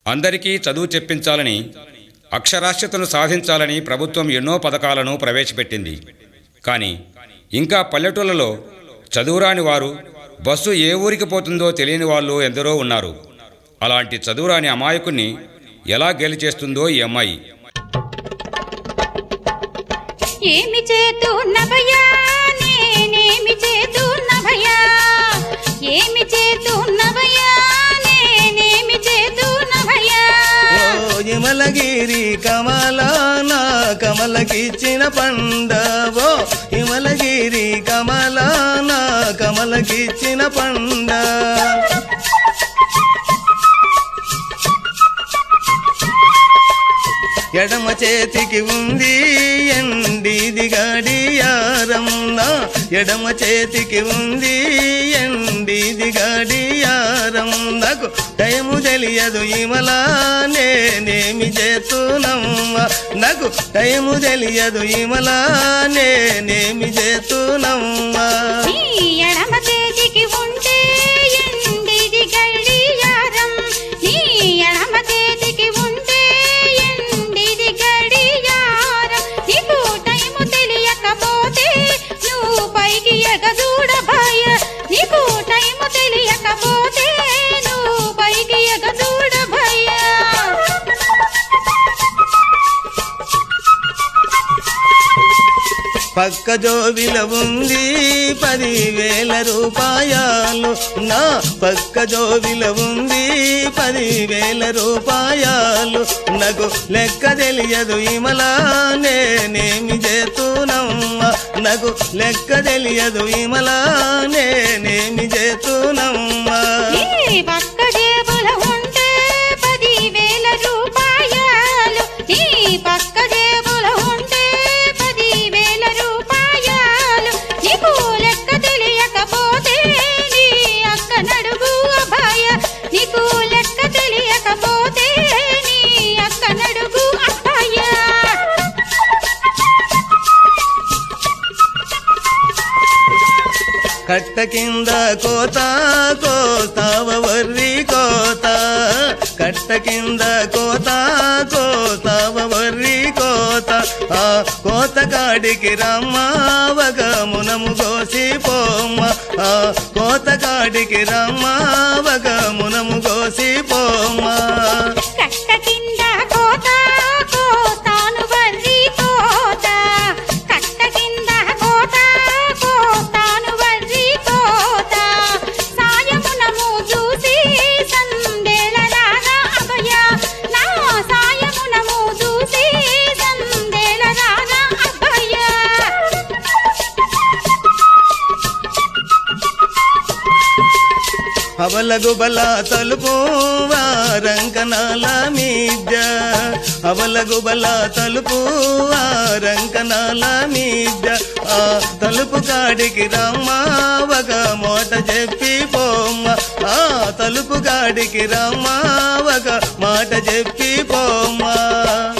అందరికీ చదువు చెప్పించాలని అక్షరాస్యతను సాధించాలని ప్రభుత్వం ఎన్నో పథకాలను ప్రవేశపెట్టింది కానీ ఇంకా పల్లెటూళ్ళలో చదువురాని వారు బస్సు ఏ ఊరికి పోతుందో తెలియని వాళ్ళు ఎందరో ఉన్నారు అలాంటి చదువురాని అమాయకుణ్ణి ఎలా గేలి చేస్తుందో ఈ అమ్మాయి ఏమి చేతున్నభయా నేనేమి చేతున్నభయా ఏమి చేతున్నభయా నేనేమి చేతున్నభయా ఓ హిమలగిరి కమలాన కమలకిచ్చిన పండవో హిమలగిరి కమలాన కమలకిచ్చిన పండ ఎడమ చేతికి ఉంది ఎండిది గడియారం నా ఎడమ చేతికి ఉంది ఎండిది గడియారం నాకు టైము తెలియదు ఇమలా నేనేమి చేస్తున్నామ్మా నాకు టైము తెలియదు ఇమలా నేనేమి చేస్తున్నామ్మా నీ ఎడమ చేతికి ఉంటే ఎండిది గడియారం నీ ఎడమ చేతికి ఉంటే ఎండిది గడియారం నీకు టైము తెలియకపోతే నువ్వు పైకి ఎగదూడ భయ నీకు టైము తెలియకపోతే నువ్వు పైకి ఎగదూడ భయ పక్క జోబిల ఉంది పదివేల రూపాయలు నా పక్క జోబిల ఉంది పదివేల రూపాయలు నాకు లెక్క తెలియదు ఇమలా నేనేమి చేతునమ్మా నాకు లెక్క తెలియదు ఇమలా నేనేమి చేతునమ్మా నీ పక్క జేబుల ఉంటే పదివేల రూపాయలు నీ పక్క జేబుల ఉంటే పదివేల రూపాయలు నీకు లెక్క తెలియకపోతే నీ అక్క నడుగు అభయ నీకు లెక్క తెలియకపోతే నీ అక్క నడుగు అభయ కట్ట కింద కోత కోతావ వర్రి కోత కట్ట కింద కోత కోతావ వర్రి కోత ఆ కోత కాడికి రమ్మ ఒక మునము కోసి పోమ్మ ఆ కోత కాడికి రమ్మ ఒక మునము కోసి పోమ్మ కట్ట కింద కోత కోతాను వర్రి కోత కట్ట కింద కోత కోతాను వర్రి కోత సాయమునము చూసి సందేల రాగా అభయ నా సాయమునము చూసి సందేల రాగా అభయ అవలగుబల తలుపు వారంకనాల మీద్య అవలగుబల తలుపు వారంకనాల మీద్య ఆ తలుపు కాడికి రమ్మ ఒక మోట చెప్పి పోమ్మ ఆ తలుపు కాడికి రమ్మ ఒక మాట చెప్పి పోమ్మ